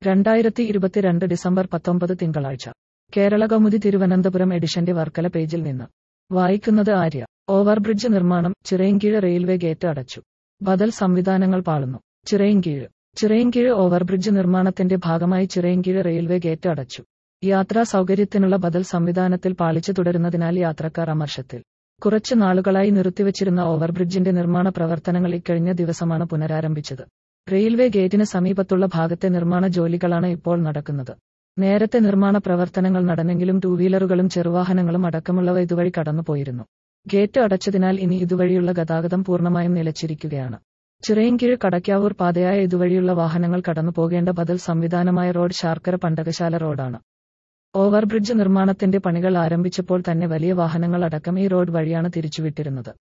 രണ്ടായിരത്തി ഇരുപത്തിരണ്ട് ഡിസംബർ പത്തൊമ്പത് തിങ്കളാഴ്ച കേരള കൗമുദി തിരുവനന്തപുരം എഡിഷന്റെ വർക്കല പേജിൽ നിന്ന് വായിക്കുന്നത് ആര്യ ഓവർബ്രിഡ്ജ് നിർമ്മാണം ചിറയൻകീഴ് റെയിൽവേ ഗേറ്റ് അടച്ചു ബദൽ സംവിധാനങ്ങൾ പാളുന്നു ചിറയൻകീഴ് ചിറയൻകീഴ് ഓവർബ്രിഡ്ജ് നിർമ്മാണത്തിന്റെ ഭാഗമായി ചിറയൻകീഴ് റെയിൽവേ ഗേറ്റ് അടച്ചു യാത്രാ സൗകര്യത്തിനുള്ള ബദൽ സംവിധാനത്തിൽ പാളിച്ചു തുടരുന്നതിനാൽ യാത്രക്കാർ അമർഷത്തിൽ കുറച്ചു നാളുകളായി നിർത്തിവച്ചിരുന്ന ഓവർബ്രിഡ്ജിന്റെ നിർമ്മാണ പ്രവർത്തനങ്ങൾ ഇക്കഴിഞ്ഞ ദിവസമാണ് പുനരാരംഭിച്ചത് റെയിൽവേ ഗേറ്റിന് സമീപത്തുള്ള ഭാഗത്തെ നിർമ്മാണ ജോലികളാണ് ഇപ്പോൾ നടക്കുന്നത് നേരത്തെ നിർമ്മാണ പ്രവർത്തനങ്ങൾ നടന്നെങ്കിലും ടൂ വീലറുകളും ചെറുവാഹനങ്ങളും അടക്കമുള്ളവ ഇതുവഴി കടന്നുപോയിരുന്നു ഗേറ്റ് അടച്ചതിനാൽ ഇനി ഇതുവഴിയുള്ള ഗതാഗതം പൂർണ്ണമായും നിലച്ചിരിക്കുകയാണ് ചിറയൻകീഴ് കടയ്ക്കാവൂർ പാതയായ ഇതുവഴിയുള്ള വാഹനങ്ങൾ കടന്നു പോകേണ്ട ബദൽ സംവിധാനമായ റോഡ് ശാർക്കര പണ്ടകശാല റോഡാണ് ഓവർബ്രിഡ്ജ് നിർമ്മാണത്തിന്റെ പണികൾ ആരംഭിച്ചപ്പോൾ തന്നെ വലിയ വാഹനങ്ങൾ അടക്കം ഈ റോഡ് വഴിയാണ് തിരിച്ചുവിട്ടിരുന്നത്